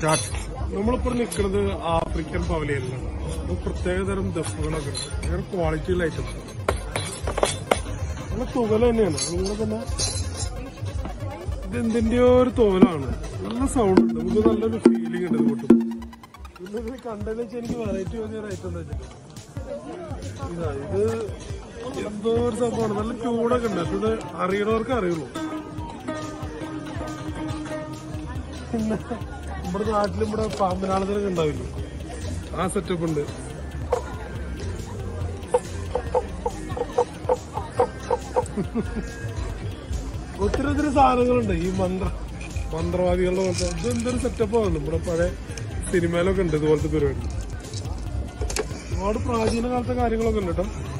start നമ്മളിപ്പോ നിൽക്കുന്നത് African പവലിയനിലാണ് ഇത് പ്രത്യേകതരം ദഫുകളൊക്കെ ഉണ്ട് ഭയങ്കര ക്വാളിറ്റിയുള്ള ഐറ്റംസ് നല്ല തുകല തന്നെയാണ് അതുകൊണ്ട് തന്നെ ഇത് എന്തിന്റെയോ ഒരു തോലാണ് നല്ല സൗണ്ട് ഉണ്ട് നമുക്ക് നല്ലൊരു ഫീലിംഗ് ഉണ്ട് ഇത് പൊട്ടും പിന്നെ ഇത് കണ്ടതെന്ന് വെച്ചാൽ എനിക്ക് വെറൈറ്റി തോന്നിയ ഒരു ഐറ്റം എന്താ വെച്ചിട്ട് ഇതാ ഇത് എന്തോ ഒരു സംഭവമാണ് നല്ല ചൂടൊക്കെ ഉണ്ട് ഇത് അറിയണവർക്ക് അറിയുള്ളൂ പിന്നെ നമ്മുടെ നാട്ടിലും ഇവിടെ പാമ്പനാളത്തിനൊക്കെ ഉണ്ടാവില്ലേ ആ സെറ്റപ്പ് ഉണ്ട് ഒത്തിരി ഒത്തിരി സാധനങ്ങളുണ്ട് ഈ മന്ത്ര മന്ത്രവാദികളുടെ പോലത്തെ ഇത് എന്തൊരു സെറ്റപ്പാണ് നമ്മുടെ പഴയ സിനിമയിലൊക്കെ ഉണ്ട് ഇതുപോലത്തെ പരിപാടി ഒരുപാട് പ്രാചീന കാലത്തെ കാര്യങ്ങളൊക്കെ ഉണ്ട് കേട്ടോ